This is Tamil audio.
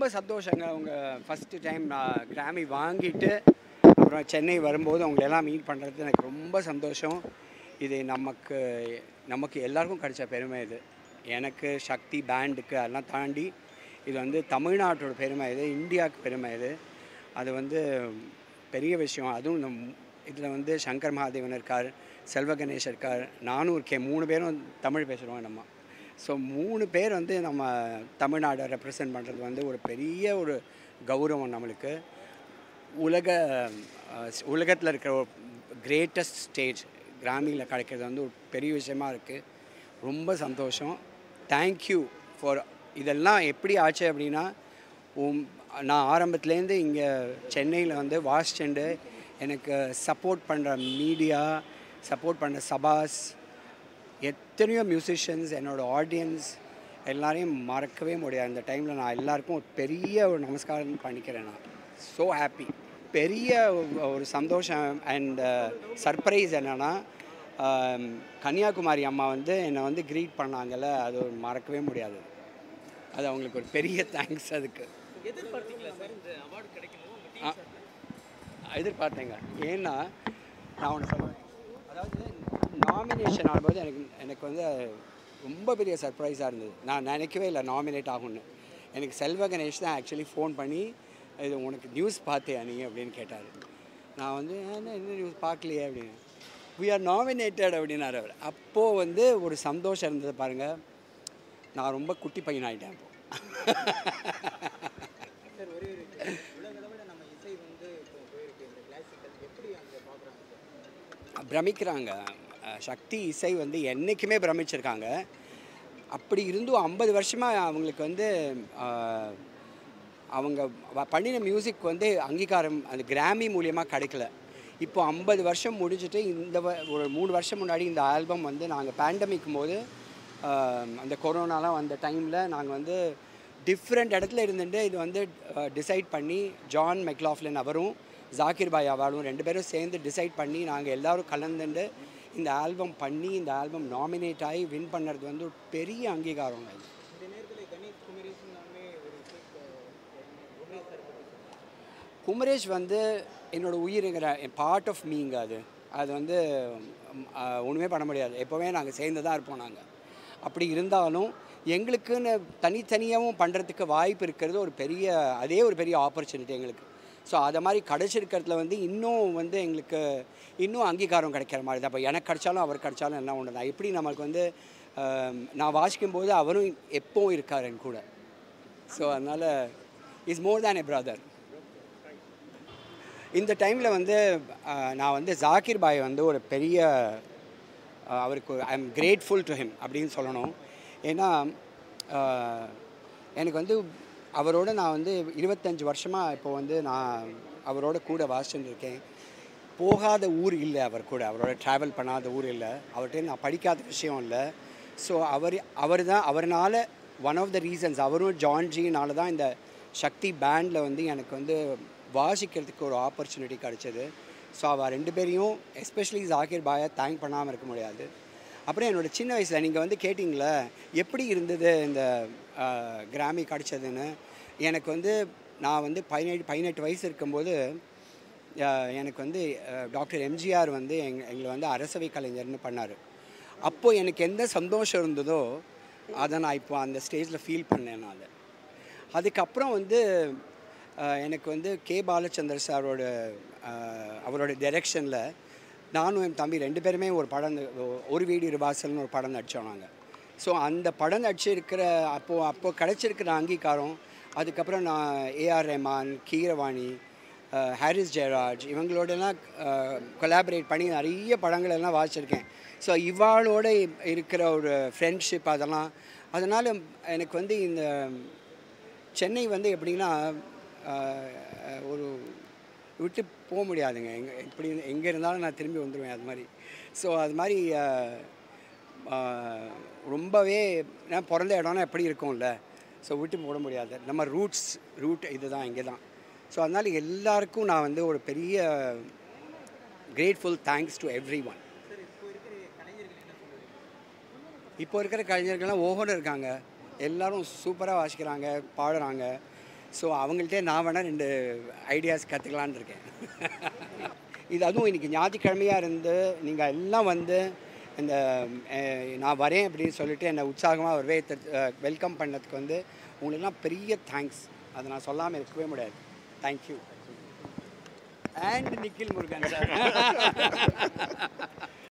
சந்தோஷங்க அவங்க ஃபஸ்ட்டு டைம் நான் கிராமி வாங்கிட்டு அப்புறம் சென்னை வரும்போது அவங்களை எல்லாம் மீட் பண்ணுறது எனக்கு ரொம்ப சந்தோஷம் இது நமக்கு நமக்கு எல்லாருக்கும் கிடைச்ச பெருமை இது எனக்கு சக்தி பேண்டுக்கு அதெல்லாம் தாண்டி இது வந்து தமிழ்நாட்டோட பெருமை இது இந்தியாவுக்கு பெருமை இது அது வந்து பெரிய விஷயம் அதுவும் நம் இதில் வந்து சங்கர் மகாதேவன் இருக்கார் செல்வ கணேஷ் இருக்கார் நானும் இருக்கேன் மூணு பேரும் தமிழ் பேசுகிறோம் நம்ம ஸோ மூணு பேர் வந்து நம்ம தமிழ்நாடை ரெப்ரசன்ட் பண்ணுறது வந்து ஒரு பெரிய ஒரு கௌரவம் நம்மளுக்கு உலக உலகத்தில் இருக்கிற ஒரு கிரேட்டஸ்ட் ஸ்டேஜ் கிராமியில் கிடைக்கிறது வந்து ஒரு பெரிய விஷயமா இருக்குது ரொம்ப சந்தோஷம் தேங்க்யூ ஃபார் இதெல்லாம் எப்படி ஆச்சு அப்படின்னா உம், நான் ஆரம்பத்துலேருந்து இங்கே சென்னையில் வந்து வாசிச்சுண்டு எனக்கு சப்போர்ட் பண்ணுற மீடியா சப்போர்ட் பண்ணுற சபாஸ் எத்தனையோ மியூசிஷியன்ஸ் என்னோட ஆடியன்ஸ் எல்லாரையும் மறக்கவே முடியாது அந்த டைமில் நான் எல்லாருக்கும் ஒரு பெரிய ஒரு நமஸ்காரம் பண்ணிக்கிறேன் நான் ஸோ ஹாப்பி பெரிய ஒரு- ஒரு சந்தோஷம் அண்ட் சர்ப்ரைஸ் என்னென்னா கன்னியாகுமரி அம்மா வந்து என்னை வந்து க்ரீட் பண்ணாங்கல்ல அது ஒரு மறக்கவே முடியாது அது அவங்களுக்கு ஒரு பெரிய தேங்க்ஸ் அதுக்கு எதிர்பார்த்தீங்களா சார் இந்த அவார்டு கிடைக்கணும் உங்க team ஆ. எதிர்பார்த்தேங்க ஏன்னா நான் ஒன்று சொல்லுவேன் அதாவது நாமினேஷன் ஆகும்போது எனக்கு எனக்கு வந்து ரொம்ப பெரிய சர்ப்ரைஸாக இருந்தது நான் நினைக்கவே இல்லை நாமினேட் ஆகும்னு எனக்கு செல்வ கணேஷ் தான் ஆக்சுவலி ஃபோன் பண்ணி இது உனக்கு நியூஸ் பார்த்தியா நீ அப்படின்னு கேட்டார் நான் வந்து என்ன என்ன நியூஸ் பார்க்கலையே அப்படின்னு வி ஆர் நாமினேட்டட் அப்படின்னாரு அவர் அப்போது வந்து ஒரு சந்தோஷம் இருந்தது பாருங்கள் நான் ரொம்ப குட்டி பையன் ஆகிட்டேன் அப்போ சார் ஒரே ஒரு கேள்வி. உலக அளவில் நம்ம இசை வந்து இப்போ போயிருக்கு இந்த கிளாசிக்கல் எப்படி அங்கே பார்க்குறாங்க பிரமிக்கிறாங்க அஹ் சக்தி இசை வந்து என்றைக்குமே பிரமிச்சிருக்காங்க அப்படி இருந்தும் ஐம்பது வருஷமாக அவங்களுக்கு வந்து அஹ், அவங்க வ- பண்ணின மியூசிக் வந்து அங்கீகாரம் அந்த கிராமி மூலியமாக கிடைக்கல இப்போ ஐம்பது வருஷம் முடிஞ்சிட்டு இந்த வ- ஒரு மூணு வருஷம் முன்னாடி இந்த ஆல்பம் வந்து நாங்கள் பேண்டமிக்கும் போது அஹ், அந்த கொரோனாலாம் வந்த டைமில் நாங்கள் வந்து டிஃப்ரெண்ட் இடத்துல இருந்துட்டு இது வந்து டிசைட் பண்ணி ஜான் மெக்லாஃப்லின் அவரும் ஜாகிர் பாய் அவரும் ரெண்டு பேரும் சேர்ந்து டிசைட் பண்ணி நாங்கள் எல்லாரும் கலந்துட்டு இந்த ஆல்பம் பண்ணி இந்த ஆல்பம் நாமினேட் ஆகி வின் பண்ணுறது வந்து ஒரு பெரிய அங்கீகாரம் இது இந்த நேரத்தில் கணேஷ் குமரேஷ் எல்லாமே ஒரு இசை உண்மை சார் பற்றி சொல்லுங்க. குமரேஷ் வந்து என்னோட உயிருங்கிற பார்ட் ஆஃப் மீங்க அது அது வந்து ம், ஆ, ஒன்றுமே பண்ண முடியாது எப்போவுமே நாங்கள் சேர்ந்து தான் இருப்போம் நாங்கள் அப்படி இருந்தாலும் எங்களுக்குன்னு தனித்தனியாகவும் பண்ணுறதுக்கு வாய்ப்பு இருக்கிறது ஒரு பெரிய அதே ஒரு பெரிய ஆப்பர்ச்சுனிட்டி எங்களுக்கு ஸோ அதை மாதிரி கிடைச்சிருக்கிறதுல வந்து இன்னும் வந்து எங்களுக்கு இன்னும் அங்கீகாரம் கிடைக்கிற மாதிரி தான் இப்போ எனக்கு கிடைச்சாலும் அவர் கிடைச்சாலும் எல்லாம் ஒன்று தான் எப்படி நம்மளுக்கு வந்து ஆம், நான் வாசிக்கும் போது அவரும் எப்பவும் இருக்கார் என் கூட ஸோ அதனால் is more than a brother இந்த டைமில் வந்து அஹ், நான் வந்து ஜாகிர் பாய் வந்து ஒரு பெரிய அஹ், அவருக்கு I am grateful to him அப்படின்னு சொல்லணும் ஏன்னா அஹ், எனக்கு வந்து அவரோட நான் வந்து இருபத்தஞ்சி வருஷமாக இப்போ வந்து நான் அவரோட கூட வாசிச்சுட்டு இருக்கேன் போகாத ஊர் இல்லை அவர் கூட அவரோட ட்ராவல் பண்ணாத ஊர் இல்லை அவர்கிட்ட நான் படிக்காத விஷயம் இல்லை ஸோ அவர் அவர் தான் அவர்னால ஒன் ஆஃப் த ரீசன்ஸ் அவரும் ஜான்ஜினால தான் இந்த சக்தி பேண்டில் வந்து எனக்கு வந்து வாசிக்கிறதுக்கு ஒரு ஆப்பர்ச்சுனிட்டி கிடச்சிது ஸோ அவள் ரெண்டு பேரையும் எஸ்பெஷலி ஜாகிர் பாயை தேங்க் பண்ணாமல் இருக்க முடியாது அப்புறம் என்னோட சின்ன வயசில் நீங்கள் வந்து கேட்டிங்களே எப்படி இருந்தது இந்த கிராமி கிடச்சதுன்னு எனக்கு வந்து நான் வந்து பதினேழு பதினெட்டு வயசு இருக்கும்போது அஹ், எனக்கு வந்து அஹ், டாக்டர் எம்ஜிஆர் வந்து எங் எங்களை வந்து அரசவை கலைஞர்னு பண்ணார் அப்போது எனக்கு எந்த சந்தோஷம் இருந்ததோ அதை நான் இப்போ அந்த ஸ்டேஜில் ஃபீல் பண்ணேன் நான் அதை அதுக்கப்புறம் வந்து அஹ், எனக்கு வந்து கே பாலச்சந்தர் சாரோட அஹ், அவரோட டைரெக்ஷனில் நானும் என் தம்பி ரெண்டு பேருமே ஒரு படம் ஒ- ஒரு வீடு இருவாசல்னு ஒரு படம் நடித்தோம் நாங்கள் ஸோ அந்த படம் நடிச்சிருக்கிற அப்போது அப்போது கிடச்சிருக்கிற அங்கீகாரம் அதுக்கப்புறம் நான் ஏஆர் ரஹ்மான் கீரவாணி அஹ், ஹாரிஸ் ஜெயராஜ் இவங்களோடலாம் கொலாபரேட் பண்ணி நிறைய படங்கள் எல்லாம் வாசிச்சிருக்கேன் ஸோ இவாளோட இருக்கிற ஒரு ஃப்ரெண்ட்ஷிப் அதெல்லாம் அதனால் எனக்கு வந்து இந்த சென்னை வந்து எப்படின்னா ஆஹ், ஒரு விட்டு போக முடியாதுங்க எங்கே எப்படி எங்கே இருந்தாலும் நான் திரும்பி வந்துடுவேன் அது மாதிரி ஸோ அது மாதிரி ஆஹ், ஆஹ், ரொம்பவே நான் பிறந்த இடம்னா எப்படி இருக்கும்ல ஸோ விட்டு போட முடியாது நம்ம ரூட்ஸ் ரூட் இதுதான் இங்கே தான் ஸோ அதனால் எல்லாருக்கும் நான் வந்து ஒரு பெரிய grateful thanks to everyone sir இப்போ இருக்கிற கலைஞர்கள் என்ன சொல்லுவீங்க இப்போ இருக்கிற கலைஞர்கள்லாம் ஓஹோன்னு இருக்காங்க எல்லாரும் சூப்பராக வாசிக்கிறாங்க பாடுறாங்க ஸோ அவங்கள்ட்டே நான் வேணால் ரெண்டு ஐடியாஸ் கற்றுக்கலான்னு இருக்கேன் இது அதுவும் இன்றைக்கி ஞாயிற்றுக்கிழமையாக இருந்து நீங்கள் எல்லாம் வந்து இந்த அஹ், நான் வரேன் அப்படின்னு சொல்லிட்டு என்னை உற்சாகமாக வரவே வெல்கம் பண்ணதுக்கு வந்து உங்களுக்குலாம் பெரிய தேங்க்ஸ் அதை நான் சொல்லாமல் இருக்கவே முடியாது thank you and Nikhil Murugan sir